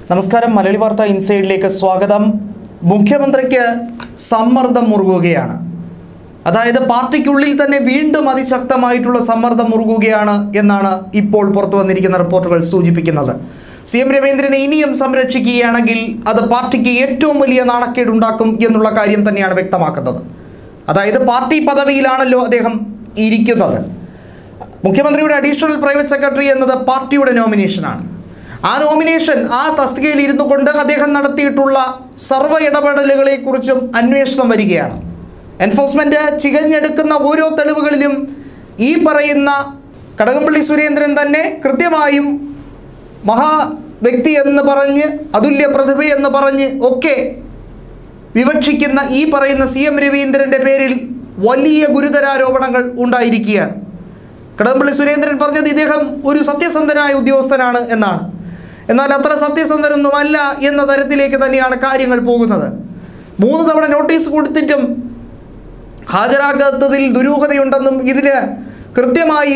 നമസ്കാരം മലയാളി വാർത്ത ഇൻസൈഡിലേക്ക് സ്വാഗതം മുഖ്യമന്ത്രിക്ക് സമ്മർദ്ദം മുറുകുകയാണ് അതായത് പാർട്ടിക്കുള്ളിൽ തന്നെ വീണ്ടും അതിശക്തമായിട്ടുള്ള സമ്മർദ്ദം മുറുകുകയാണ് എന്നാണ് ഇപ്പോൾ പുറത്തു വന്നിരിക്കുന്ന റിപ്പോർട്ടുകൾ സൂചിപ്പിക്കുന്നത് സി എം രവീന്ദ്രനെ ഇനിയും സംരക്ഷിക്കുകയാണെങ്കിൽ അത് പാർട്ടിക്ക് ഏറ്റവും വലിയ നാണക്കേടുണ്ടാക്കും എന്നുള്ള കാര്യം തന്നെയാണ് വ്യക്തമാക്കുന്നത് അതായത് പാർട്ടി പദവിയിലാണല്ലോ അദ്ദേഹം ഇരിക്കുന്നത് മുഖ്യമന്ത്രിയുടെ അഡീഷണൽ പ്രൈവറ്റ് സെക്രട്ടറി എന്നത് പാർട്ടിയുടെ നോമിനേഷനാണ് ആ നോമിനേഷൻ ആ തസ്തികയിൽ ഇരുന്നു കൊണ്ട് അദ്ദേഹം നടത്തിയിട്ടുള്ള സർവ്വ ഇടപെടലുകളെക്കുറിച്ചും അന്വേഷണം വരികയാണ് എൻഫോഴ്സ്മെൻറ്റ് ചികഞ്ഞെടുക്കുന്ന ഓരോ തെളിവുകളിലും ഈ പറയുന്ന കടകംപള്ളി സുരേന്ദ്രൻ തന്നെ കൃത്യമായും മഹാ വ്യക്തി എന്ന് പറഞ്ഞ് അതുല്യ പ്രതിഭ എന്ന് പറഞ്ഞ് ഒക്കെ വിവക്ഷിക്കുന്ന ഈ പറയുന്ന സി എം രവീന്ദ്രൻ്റെ പേരിൽ വലിയ ഗുരുതരാരോപണങ്ങൾ ഉണ്ടായിരിക്കുകയാണ് കടകംപള്ളി സുരേന്ദ്രൻ പറഞ്ഞത് ഇദ്ദേഹം ഒരു സത്യസന്ധനായ ഉദ്യോഗസ്ഥനാണ് എന്നാണ് എന്നാൽ അത്ര സത്യസന്ധനൊന്നുമല്ല എന്ന തരത്തിലേക്ക് തന്നെയാണ് കാര്യങ്ങൾ പോകുന്നത് മൂന്ന് തവണ നോട്ടീസ് കൊടുത്തിട്ടും ഹാജരാക്കാത്തതിൽ ദുരൂഹതയുണ്ടെന്നും ഇതിന് കൃത്യമായി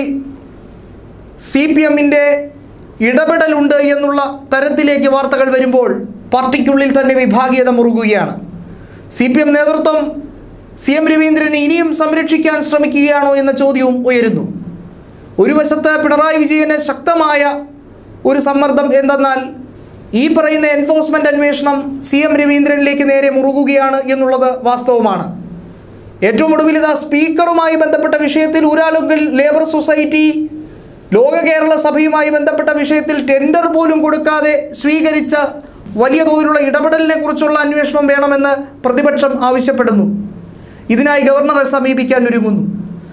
സി പി എമ്മിൻ്റെ ഇടപെടലുണ്ട് എന്നുള്ള തരത്തിലേക്ക് വാർത്തകൾ വരുമ്പോൾ പാർട്ടിക്കുള്ളിൽ തന്നെ വിഭാഗീയത മുറുകുകയാണ് സി പി എം നേതൃത്വം സി എം രവീന്ദ്രനെ ഇനിയും സംരക്ഷിക്കാൻ ശ്രമിക്കുകയാണോ എന്ന ചോദ്യവും ഉയരുന്നു ഒരു വശത്ത് പിണറായി വിജയന് ശക്തമായ ഒരു സമ്മർദ്ദം എന്തെന്നാൽ ഈ പറയുന്ന എൻഫോഴ്സ്മെന്റ് അന്വേഷണം സി എം രവീന്ദ്രനിലേക്ക് നേരെ മുറുകുകയാണ് എന്നുള്ളത് വാസ്തവമാണ് ഏറ്റവും ഒടുവിൽ ഇതാ സ്പീക്കറുമായി ബന്ധപ്പെട്ട വിഷയത്തിൽ ഊരാളുങ്കൽ ലേബർ സൊസൈറ്റി ലോക കേരള സഭയുമായി ബന്ധപ്പെട്ട വിഷയത്തിൽ ടെൻഡർ പോലും കൊടുക്കാതെ സ്വീകരിച്ച വലിയ തോതിലുള്ള ഇടപെടലിനെ കുറിച്ചുള്ള അന്വേഷണം വേണമെന്ന് പ്രതിപക്ഷം ആവശ്യപ്പെടുന്നു ഇതിനായി ഗവർണറെ സമീപിക്കാൻ ഒരുങ്ങുന്നു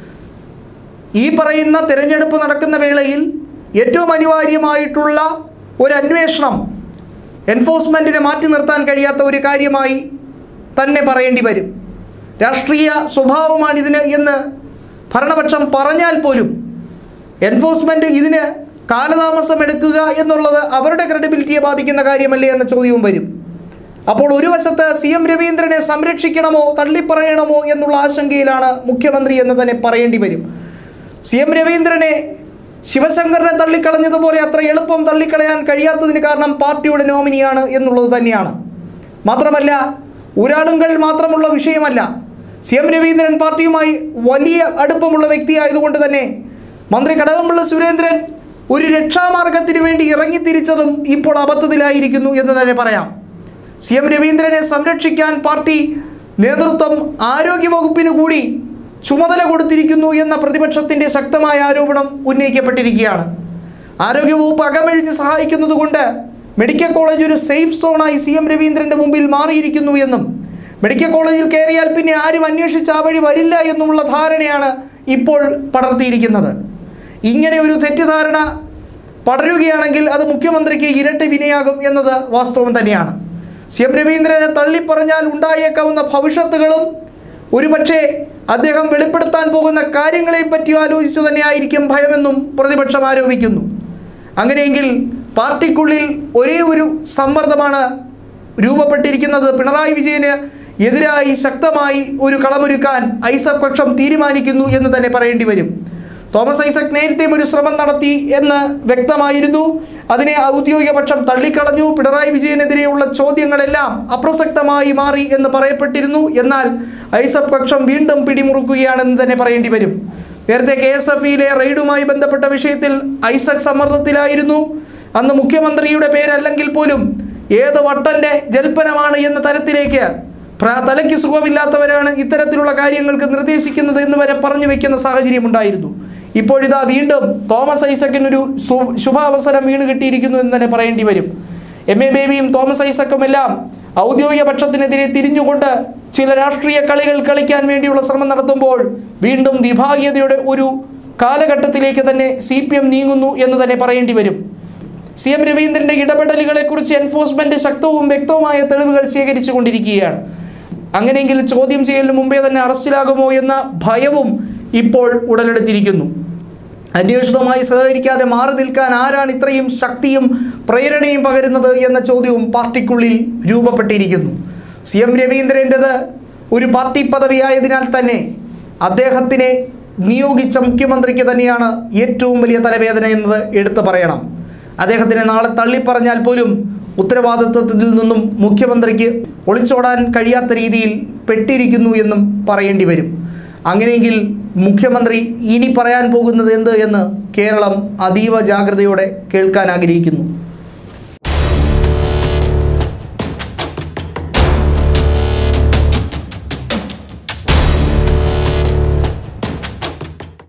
ഈ പറയുന്ന തിരഞ്ഞെടുപ്പ് നടക്കുന്ന വേളയിൽ ഏറ്റവും അനിവാര്യമായിട്ടുള്ള ഒരു അന്വേഷണം എൻഫോഴ്സ്മെൻറ്റിനെ മാറ്റി നിർത്താൻ കഴിയാത്ത ഒരു കാര്യമായി തന്നെ പറയേണ്ടി വരും രാഷ്ട്രീയ സ്വഭാവമാണിതിന് എന്ന് ഭരണപക്ഷം പറഞ്ഞാൽ പോലും എൻഫോഴ്സ്മെൻറ്റ് ഇതിന് കാലതാമസം എടുക്കുക എന്നുള്ളത് അവരുടെ ക്രെഡിബിലിറ്റിയെ ബാധിക്കുന്ന കാര്യമല്ലേ എന്ന ചോദ്യവും വരും അപ്പോൾ ഒരു വശത്ത് സി എം രവീന്ദ്രനെ സംരക്ഷിക്കണമോ തള്ളിപ്പറയണമോ എന്നുള്ള ആശങ്കയിലാണ് മുഖ്യമന്ത്രി എന്ന് തന്നെ പറയേണ്ടി വരും സി എം രവീന്ദ്രനെ ശിവശങ്കറിനെ തള്ളിക്കളഞ്ഞതുപോലെ അത്ര എളുപ്പം തള്ളിക്കളയാൻ കഴിയാത്തതിന് കാരണം പാർട്ടിയുടെ നോമിനിയാണ് എന്നുള്ളത് തന്നെയാണ് മാത്രമല്ല ഒരാളുകൾ മാത്രമുള്ള വിഷയമല്ല സി എം രവീന്ദ്രൻ പാർട്ടിയുമായി വലിയ അടുപ്പമുള്ള വ്യക്തിയായതുകൊണ്ട് തന്നെ മന്ത്രി കടകംപള്ള സുരേന്ദ്രൻ ഒരു രക്ഷാമാർഗത്തിന് വേണ്ടി ഇറങ്ങിത്തിരിച്ചതും ഇപ്പോൾ അബദ്ധത്തിലായിരിക്കുന്നു എന്ന് തന്നെ പറയാം സി എം രവീന്ദ്രനെ സംരക്ഷിക്കാൻ പാർട്ടി നേതൃത്വം ആരോഗ്യവകുപ്പിന് കൂടി ചുമതല കൊടുത്തിരിക്കുന്നു എന്ന പ്രതിപക്ഷത്തിൻ്റെ ശക്തമായ ആരോപണം ഉന്നയിക്കപ്പെട്ടിരിക്കുകയാണ് ആരോഗ്യവകുപ്പ് അകമഴിഞ്ഞ് സഹായിക്കുന്നതുകൊണ്ട് മെഡിക്കൽ കോളേജ് ഒരു സേഫ് സോണായി സി എം രവീന്ദ്രൻ്റെ മുമ്പിൽ മാറിയിരിക്കുന്നു എന്നും മെഡിക്കൽ കോളേജിൽ കയറിയാൽ പിന്നെ ആരും അന്വേഷിച്ച് ആ വഴി വരില്ല എന്നുമുള്ള ധാരണയാണ് ഇപ്പോൾ പടർത്തിയിരിക്കുന്നത് ഇങ്ങനെ ഒരു തെറ്റിദ്ധാരണ പടരുകയാണെങ്കിൽ അത് മുഖ്യമന്ത്രിക്ക് ഇരട്ടി വിനയാകും എന്നത് വാസ്തവം തന്നെയാണ് സി എം രവീന്ദ്രനെ തള്ളിപ്പറഞ്ഞാൽ ഉണ്ടായേക്കാവുന്ന ഭവിഷ്യത്തുകളും ഒരുപക്ഷെ അദ്ദേഹം വെളിപ്പെടുത്താൻ പോകുന്ന കാര്യങ്ങളെയും പറ്റി ആലോചിച്ച് തന്നെയായിരിക്കും ഭയമെന്നും പ്രതിപക്ഷം ആരോപിക്കുന്നു അങ്ങനെയെങ്കിൽ പാർട്ടിക്കുള്ളിൽ ഒരേ ഒരു സമ്മർദ്ദമാണ് രൂപപ്പെട്ടിരിക്കുന്നത് പിണറായി വിജയന് എതിരായി ശക്തമായി ഒരു കളമൊരുക്കാൻ ഐസക് പക്ഷം തീരുമാനിക്കുന്നു എന്ന് തന്നെ പറയേണ്ടി വരും തോമസ് ഐസക് നേരത്തെയും ഒരു ശ്രമം നടത്തി എന്ന് വ്യക്തമായിരുന്നു അതിനെ ഔദ്യോഗിക പക്ഷം തള്ളിക്കളഞ്ഞു പിണറായി വിജയനെതിരെയുള്ള ചോദ്യങ്ങളെല്ലാം അപ്രസക്തമായി മാറി എന്ന് പറയപ്പെട്ടിരുന്നു എന്നാൽ ഐസക് പക്ഷം വീണ്ടും പിടിമുറുക്കുകയാണെന്ന് തന്നെ പറയേണ്ടി വരും നേരത്തെ കെ എസ് എഫ് ഇയിലെ റെയ്ഡുമായി ബന്ധപ്പെട്ട വിഷയത്തിൽ ഐസക് സമ്മർദ്ദത്തിലായിരുന്നു അന്ന് മുഖ്യമന്ത്രിയുടെ പേരല്ലെങ്കിൽ പോലും ഏത് വട്ടൻ്റെ ജൽപ്പനമാണ് എന്ന തരത്തിലേക്ക് പ്ര- തലയ്ക്ക് സുഖമില്ലാത്തവരാണ് ഇത്തരത്തിലുള്ള കാര്യങ്ങൾക്ക് നിർദ്ദേശിക്കുന്നത് എന്ന് വരെ പറഞ്ഞു വെക്കുന്ന സാഹചര്യം ഉണ്ടായിരുന്നു ഇപ്പോഴിതാ വീണ്ടും തോമസ് ഐസക്കിനൊരു സു- ശുഭാവസരം വീണ് കിട്ടിയിരിക്കുന്നു എന്ന് തന്നെ പറയേണ്ടി വരും എം എ ബേബിയും തോമസ് ഐസക്കും എല്ലാം ഔദ്യോഗിക പക്ഷത്തിനെതിരെ തിരിഞ്ഞുകൊണ്ട് ചില രാഷ്ട്രീയ കളികൾ കളിക്കാൻ വേണ്ടിയുള്ള ശ്രമം നടത്തുമ്പോൾ വീണ്ടും വിഭാഗീയതയുടെ ഒരു കാലഘട്ടത്തിലേക്ക് തന്നെ സി പി എം നീങ്ങുന്നു എന്ന് തന്നെ പറയേണ്ടി വരും സി എം രവീന്ദ്രന്റെ ഇടപെടലുകളെക്കുറിച്ച് എൻഫോഴ്സ്മെന്റ് ശക്തവും വ്യക്തവുമായ തെളിവുകൾ ശേഖരിച്ചു കൊണ്ടിരിക്കുകയാണ് അങ്ങനെയെങ്കിൽ ചോദ്യം ചെയ്യലിന് മുമ്പേ തന്നെ അറസ്റ്റിലാകുമോ എന്ന ഭയവും ഇപ്പോൾ ഉടലെടുത്തിരിക്കുന്നു അന്വേഷണവുമായി സഹകരിക്കാതെ മാറി നിൽക്കാൻ ആരാണ് ഇത്രയും ശക്തിയും പ്രേരണയും പകരുന്നത് എന്ന ചോദ്യവും പാർട്ടിക്കുള്ളിൽ രൂപപ്പെട്ടിരിക്കുന്നു സി എം രവീന്ദ്രൻ്റെത് ഒരു പാർട്ടി പദവിയായതിനാൽ തന്നെ അദ്ദേഹത്തിനെ നിയോഗിച്ച മുഖ്യമന്ത്രിക്ക് തന്നെയാണ് ഏറ്റവും വലിയ തലവേദന എന്നത് എടുത്തു പറയണം അദ്ദേഹത്തിനെ നാളെ തള്ളിപ്പറഞ്ഞാൽ പോലും ഉത്തരവാദിത്വത്തിൽ നിന്നും മുഖ്യമന്ത്രിക്ക് ഒളിച്ചോടാൻ കഴിയാത്ത രീതിയിൽ പെട്ടിരിക്കുന്നു എന്നും പറയേണ്ടി വരും അങ്ങനെയെങ്കിൽ മുഖ്യമന്ത്രി ഇനി പറയാൻ പോകുന്നത് എന്ത് എന്ന് കേരളം അതീവ ജാഗ്രതയോടെ കേൾക്കാൻ ആഗ്രഹിക്കുന്നു